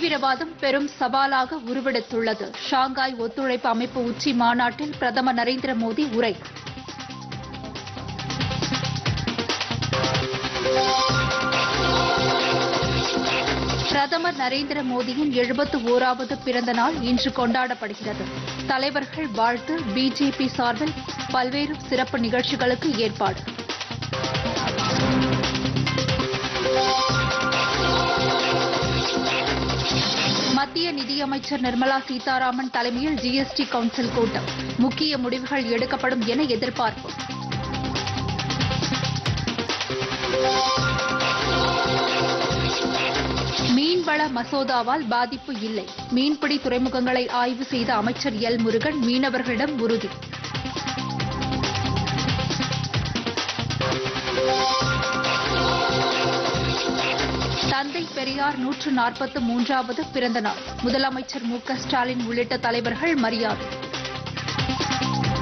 தீவிரவாதம் பெரும் சவாலாக உருவெடுத்துள்ளது ஷாங்காய் ஒத்துழைப்பு அமைப்பு உச்சி மாநாட்டில் பிரதமர் நரேந்திர மோடி உரை பிரதமர் நரேந்திர மோடியின் எழுபத்து ஓராவது பிறந்த நாள் இன்று கொண்டாடப்படுகிறது தலைவர்கள் வாழ்த்து பிஜேபி சார்பில் பல்வேறு சிறப்பு நிகழ்ச்சிகளுக்கு ஏற்பாடு மத்திய நிதியமைச்சர் நிர்மலா சீதாராமன் தலைமையில் ஜிஎஸ்டி கவுன்சில் கூட்டம் முக்கிய முடிவுகள் எடுக்கப்படும் என எதிர்பார்ப்பு மீன்வள மசோதாவால் பாதிப்பு இல்லை மீன்பிடி துறைமுகங்களை ஆய்வு செய்த அமைச்சர் எல் முருகன் மீனவர்களிடம் உறுதி தந்தை பெரியார் நூற்று நாற்பத்து மூன்றாவது பிறந்த நாள் முதலமைச்சர் மு க ஸ்டாலின் உள்ளிட்ட தலைவர்கள் மரியாதை